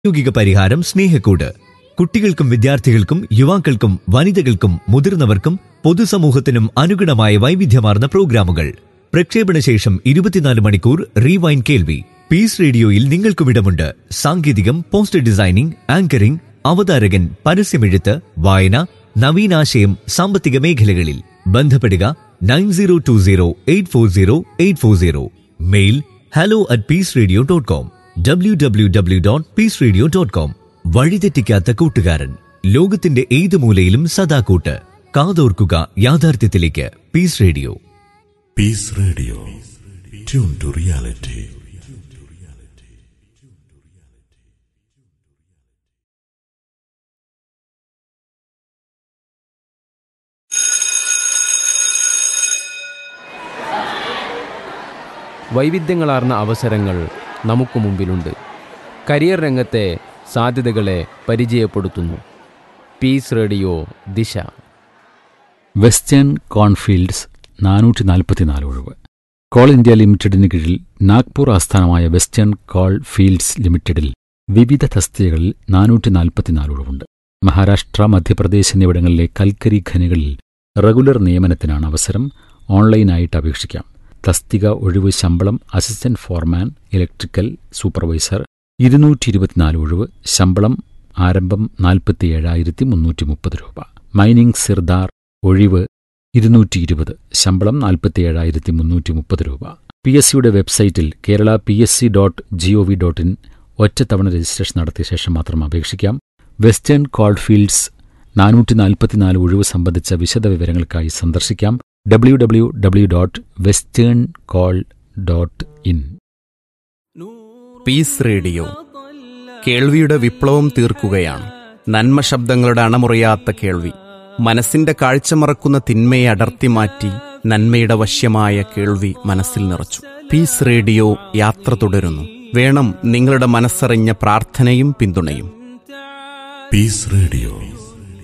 പ്രായോഗിക പരിഹാരം സ്നേഹക്കൂട് കുട്ടികൾക്കും വിദ്യാർത്ഥികൾക്കും യുവാക്കൾക്കും വനിതകൾക്കും മുതിർന്നവർക്കും പൊതുസമൂഹത്തിനും അനുഗുണമായ വൈവിധ്യമാർന്ന പ്രോഗ്രാമുകൾ പ്രക്ഷേപണ ശേഷം ഇരുപത്തിനാല് മണിക്കൂർ റീവൈൻ കേൾവി പീസ് റേഡിയോയിൽ നിങ്ങൾക്കും ഇടമുണ്ട് സാങ്കേതികം പോസ്റ്റർ ഡിസൈനിംഗ് ആങ്കറിംഗ് അവതാരകൻ പരസ്യമെഴുത്ത് വായന നവീനാശയം സാമ്പത്തിക മേഖലകളിൽ ബന്ധപ്പെടുക nine zero two zero eight four zero eight four zero mail hello at Peace Radio dot com W W W dot Peace Radio dot com വഴിതെറ്റിക്കാത്ത കൂട്ടുകാരൻ ലോകത്തിന്റെ ഏത് മൂലയിലും സദാ കൂട്ട് കാതോർക്കുക യാഥാർത്ഥ്യത്തിലേക്ക് Peace Radio Peace Radio. Tune to reality. വൈവിധ്യങ്ങളാർന്ന അവസരങ്ങൾ നമുക്ക് മുമ്പിലുണ്ട് കരിയർ രംഗത്തെ സാധ്യതകളെ പരിചയപ്പെടുത്തുന്നു പീസ് റേഡിയോ ദിശ വെസ്റ്റേൺ കോൺഫീൽഡ്സ് നാനൂറ്റി നാൽപ്പത്തിനാല് ഒഴിവ് കോൾ ഇന്ത്യ ലിമിറ്റഡിന് കീഴിൽ നാഗ്പൂർ ആസ്ഥാനമായ വെസ്റ്റേൺ കോൾ ഫീൽഡ്സ് ലിമിറ്റഡിൽ വിവിധ തസ്തികകളിൽ നാനൂറ്റി നാൽപ്പത്തിനാല് ഒഴിവുണ്ട് മഹാരാഷ്ട്ര മധ്യപ്രദേശ് എന്നിവിടങ്ങളിലെ കൽക്കരി ഖനികളിൽ റെഗുലർ നിയമനത്തിനാണ് അവസരം ഓൺലൈനായിട്ട് അപേക്ഷിക്കാം തസ്തിക ഒഴിവ് ശമ്പളം അസിസ്റ്റന്റ് ഫോർമാൻ ഇലക്ട്രിക്കൽ സൂപ്പർവൈസർ ഇരുന്നൂറ്റി ഇരുപത്തിനാല് ഒഴിവ് ശമ്പളം ആരംഭം നാൽപ്പത്തി ഏഴായിരത്തി മുന്നൂറ്റി മുപ്പത് രൂപ മൈനിംഗ് സിർദാർ ഒഴിവ് ഇരുന്നൂറ്റി ഇരുപത് ശമ്പളം നാൽപ്പത്തി ഏഴായിരത്തി മുന്നൂറ്റി മുപ്പത് രൂപ പി എസ് സിയുടെ വെബ്സൈറ്റിൽ Kerala P S C dot G O V dot in ഒറ്റത്തവണ രജിസ്ട്രേഷൻ നടത്തിയ ശേഷം മാത്രം അപേക്ഷിക്കാം വെസ്റ്റേൺ കോൾഫീൽഡ്സ് നാനൂറ്റി നാൽപ്പത്തിനാല് ഒഴിവ് സംബന്ധിച്ച വിശദ വിവരങ്ങൾക്കായി സന്ദർശിക്കാം W W W dot western coal dot in Peace Radio കേൾവിയുടെ വിപ്ലവം തീർക്കുകയാണ് നന്മ ശബ്ദങ്ങളുടെ അണമുറിയാത്ത കേൾവി മനസ്സിന്റെ കാഴ്ച മറക്കുന്ന തിന്മയെ അടർത്തി മാറ്റി നന്മയുടെ വശ്യമായ കേൾവി മനസ്സിൽ നിറച്ചു പീസ് റേഡിയോ യാത്ര തുടരുന്നു വേണം നിങ്ങളുടെ മനസ്സറിഞ്ഞ പ്രാർത്ഥനയും പിന്തുണയും Peace Radio.